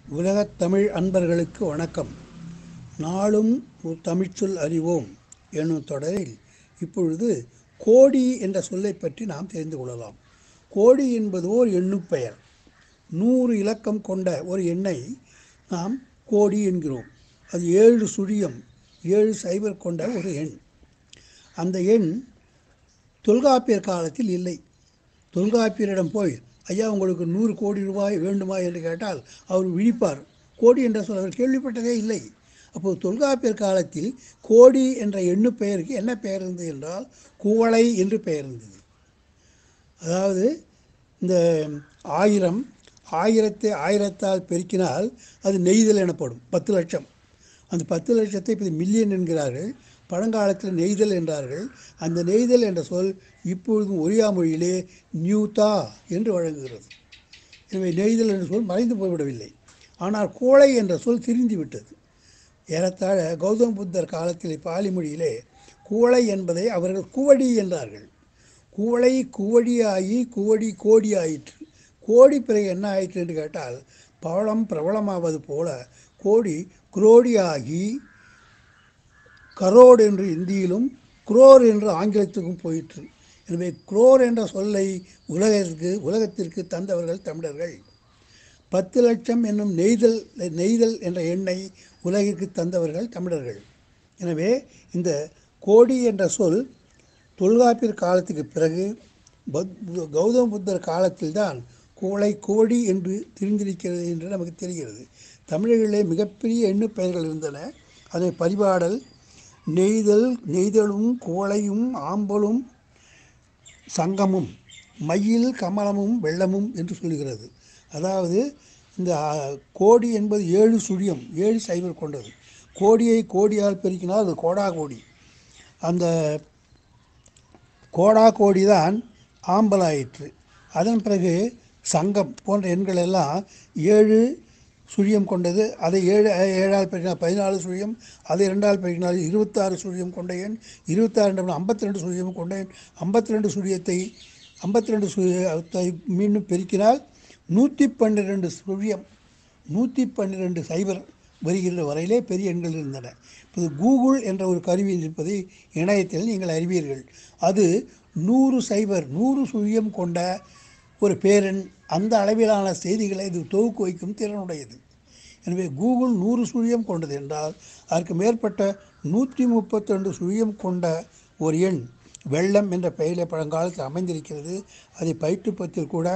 உலகத் தமிழ் அன்பர்களுக்கு வணக்கம் நாளும் ஒரு தமிழ்ச்சொல் அறிவோம் எனும் தொடரில் இப்பொழுது கோடி என்ற சொல்லை பற்றி நாம் தெரிந்து கொள்ளலாம் கோடி என்பது ஓர் எண்ணுப்பெயர் நூறு இலக்கம் கொண்ட ஒரு எண்ணை நாம் கோடி என்கிறோம் அது ஏழு சுழியம் ஏழு சைபர் கொண்ட ஒரு எண் அந்த எண் தொல்காப்பியர் காலத்தில் இல்லை தொல்காப்பியரிடம் போய் ஐயா உங்களுக்கு நூறு கோடி ரூபாய் வேண்டுமா என்று கேட்டால் அவர் விழிப்பார் கோடி என்ற சொல் அவர் கேள்விப்பட்டதே இல்லை அப்போது தொல்காப்பியர் காலத்தில் கோடி என்ற எண்ணு பெயருக்கு என்ன பெயர் இருந்தது என்றால் குவளை என்று பெயர் இருந்தது அதாவது இந்த ஆயிரம் ஆயிரத்தை ஆயிரத்தால் பெருக்கினால் அது நெய்தல் எனப்படும் பத்து லட்சம் அந்த பத்து லட்சத்தை இப்போ மில்லியன் என்கிறார்கள் பழங்காலத்தில் நெய்தல் என்றார்கள் அந்த நெய்தல் என்ற சொல் இப்பொழுதும் ஒரியா மொழியிலே நியூதா என்று வழங்குகிறது எனவே நெய்தல் என்ற சொல் மறைந்து போய்விடவில்லை ஆனால் கோழை என்ற சொல் திரிந்து விட்டது ஏறத்தாழ கௌதம புத்தர் காலத்தில் பாலி மொழியிலே குவளை என்பதை அவர்கள் குவடி என்றார்கள் குவளை குவடியாகி குவடி கோடி ஆயிற்று கோடி பிறகு என்ன ஆயிற்று என்று கேட்டால் பவளம் பிரபலமாவது போல கோடி குரோடியாகி கரோடு என்று இந்தியிலும் குரோர் என்று ஆங்கிலத்துக்கும் போயிற்று எனவே குரோர் என்ற சொல்லை உலகத்திற்கு உலகத்திற்கு தந்தவர்கள் தமிழர்கள் பத்து லட்சம் என்னும் நெய்தல் நெய்தல் என்ற எண்ணை உலகிற்கு தந்தவர்கள் தமிழர்கள் எனவே இந்த கோடி என்ற சொல் தொல்காப்பியர் காலத்துக்கு பிறகு கௌதம புத்தர் காலத்தில்தான் கோளை கோடி என்று தெரிந்திருக்கிறது என்று நமக்கு தெரிகிறது தமிழர்களிலே மிகப்பெரிய எண்ணு பெயர்கள் இருந்தன அதை பரிபாடல் நெய்தல் நெய்தலும் கோளையும் ஆம்பலும் சங்கமும் மயில் கமலமும் வெள்ளமும் என்று சொல்கிறது அதாவது இந்த கோடி என்பது ஏழு சுழியம் ஏழு சைபர் கொண்டது கோடியை கோடியால் பெருக்கினால் அது கோடா கோடி அந்த கோடா கோடி தான் ஆம்பலாயிற்று அதன் பிறகு சங்கம் போன்ற எண்கள் எல்லாம் ஏழு சுழியம் கொண்டது அதை ஏழு ஏழால் பெருக்கினால் பதினாலு சுழியம் அதை இரண்டால் பெருக்கினால் இருபத்தாறு சுழியம் கொண்ட எண் இருபத்தாறு ரெண்டு ஐம்பத்தி ரெண்டு சுழியம் கொண்ட எண் ஐம்பத்தி ரெண்டு சுழியத்தை ஐம்பத்தி ரெண்டு சுழியத்தை மீண்டும் பெருக்கினால் நூற்றி பன்னிரெண்டு சுழியம் நூற்றி பன்னிரெண்டு சைபர் வருகின்ற வரையிலே பெரிய எண்கள் இருந்தன இப்போது கூகுள் என்ற ஒரு கருவி இருப்பதை இணையத்தில் நீங்கள் அறிவீர்கள் அது நூறு சைபர் நூறு சுழியம் கொண்ட ஒரு பேரன் அந்த அளவிலான செய்திகளை இது தொகுக்கு வைக்கும் திறனுடையது எனவே கூகுள் நூறு சுழியம் கொண்டது என்றால் அதற்கு மேற்பட்ட நூற்றி முப்பத்தி ரெண்டு சுழியம் கொண்ட ஒரு எண் வெள்ளம் என்ற பெயரில் பழங்காலத்தில் அமைந்திருக்கிறது அதை பயிற்றுப்பத்தில் கூட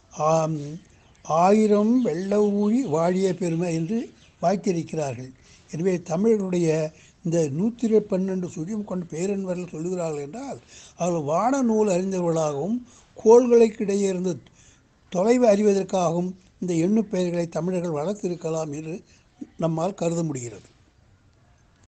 ஆயிரம் வெள்ள ஊழி வாழிய பெருமை என்று வாய்த்திருக்கிறார்கள் எனவே தமிழர்களுடைய இந்த நூற்றி பன்னெண்டு சுழியம் கொண்ட பேரன்பர்கள் சொல்லுகிறார்கள் என்றால் அவர்கள் வான நூல் அறிந்தவர்களாகவும் கோள்களுக்கிடையே இருந்து தொலைவு அறிவதற்காகவும் இந்த எண்ணு பெயர்களை தமிழர்கள் வளர்த்திருக்கலாம் என்று நம்மால் கருத முடிகிறது